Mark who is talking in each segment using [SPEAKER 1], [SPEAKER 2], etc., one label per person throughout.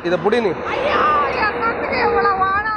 [SPEAKER 1] இத புடி நீ
[SPEAKER 2] ஐயா என்னத்துக்கு இவ்வளவு வேணும்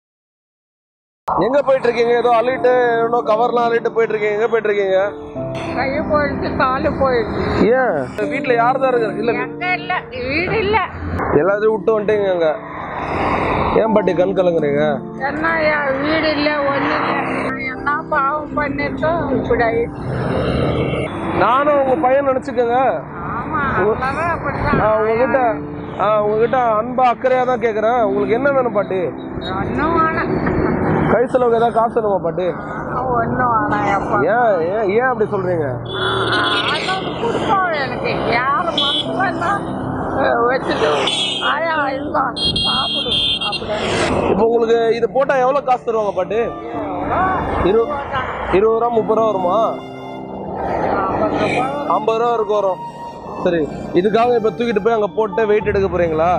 [SPEAKER 1] எங்க போயிட்டு இருக்கீங்க ஏதோ அள்ளிட்டு இன்னும் கவர்லாம் அள்ளிட்டு போயிட்டு இருக்கீங்க எங்க போயிட்டு இருக்கீங்க
[SPEAKER 2] கை போயிடுச்சு காலு போயிடுச்சு
[SPEAKER 1] ஏன் வீட்டுல யார் தான் இருக்கு இல்ல
[SPEAKER 2] எங்க இல்ல வீடு இல்ல
[SPEAKER 1] எல்லாத்தையும் விட்டு வந்துட்டீங்க அங்க ஏன் பாட்டி கண் கலங்குறீங்க
[SPEAKER 2] என்ன ஐயா வீடு இல்ல ஒண்ணு இல்ல நான் என்ன பாவம் பண்ணிருக்கோம் இப்படி ஆயிடுச்சு.
[SPEAKER 1] நானும் உங்க பையன் நினைச்சுக்கோங்க
[SPEAKER 2] ஆமா அவ்வளவுதான் அப்படிதான்
[SPEAKER 1] நான் உங்ககிட்ட ஆ, உங்ககிட்ட அன்பா அக்கறையா தான் கேக்குறேன் உங்களுக்கு என்ன வேணும் பாட்டி
[SPEAKER 2] ஒன்றும் வேணாம்
[SPEAKER 1] கை செலவுக்கு ஏதாவது காசு வேணுமா பாட்டி
[SPEAKER 2] ஒன்றும் வேணாம் எப்பா
[SPEAKER 1] ஏன் ஏன் ஏன் அப்படி சொல்றீங்க
[SPEAKER 2] அதான் கொடுப்போம் எனக்கு யார் மனசுலன்னா வச்சுட்டு ஆயா இருந்தா சாப்பிடு அப்படின்னு
[SPEAKER 1] இப்போ உங்களுக்கு இது போட்டா எவ்வளவு காசு தருவாங்க பாட்டி இரு இருபது ரூபா முப்பது ரூபா வருமா
[SPEAKER 2] ஐம்பது ரூபாய்
[SPEAKER 1] ஐம்பது ரூபா வரைக்கும் வரும் சரி இதுக்காக இப்ப தூக்கிட்டு போய் அங்க போட்டு வெயிட் எடுக்க போறீங்களா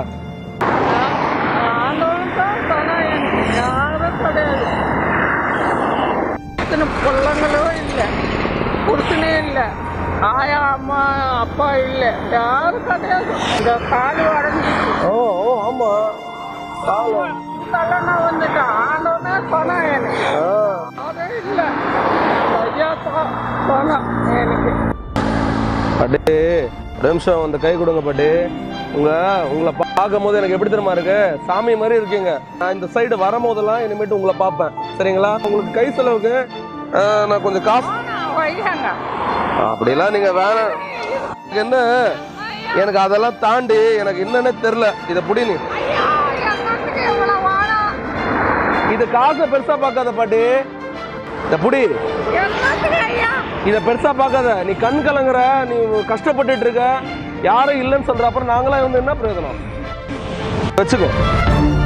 [SPEAKER 2] ஆண்டவன் தான் துணை எனக்கு யாரும் கிடையாது இத்தனை பிள்ளைங்களும் இல்லை புருஷனே இல்லை ஆயா அம்மா அப்பா இல்லை யாரும் கிடையாது இந்த கால் உடஞ்சிச்சு
[SPEAKER 1] ஓ ஓ ஆமா காலம்
[SPEAKER 2] தள்ளனா வந்துட்டேன் ஆண்டவனே துணை எனக்கு
[SPEAKER 1] ஆ.
[SPEAKER 2] அது இல்லை ஐயா தான் துணை எனக்கு
[SPEAKER 1] பாட்டி ஒரு நிமிஷம் அந்த கை கொடுங்க பாட்டி உங்க உங்களை பார்க்கும் போது எனக்கு எப்படி தெரியுமா இருக்கு சாமி மாதிரி இருக்கீங்க நான் இந்த சைடு வரும்போதெல்லாம் இனிமேட்டு உங்களை பார்ப்பேன் சரிங்களா உங்களுக்கு கை செலவுக்கு ஆ, நான் கொஞ்சம் காசு
[SPEAKER 2] போனா வையாங்க
[SPEAKER 1] அப்படிலாம் நீங்க வேணாம் எனக்கு என்ன எனக்கு அதெல்லாம் தாண்டி எனக்கு என்னன்னே தெரியல இதை புடி நீ
[SPEAKER 2] ஐயா என்னத்துக்கு இவ்வளவு வேணும்
[SPEAKER 1] இது காசை பெருசா பார்க்காத பாட்டி இத புடி
[SPEAKER 2] என்னத்துக்கு ஐயா
[SPEAKER 1] இத பெருசா பார்க்காத நீ கண் கலங்குற நீ கஷ்டப்பட்டுட்டு இருக்க யாரும் இல்லைன்னு சொல்ற அப்புறம் நாங்களாம் வந்து என்ன பிரயோஜனம் வச்சுக்கோ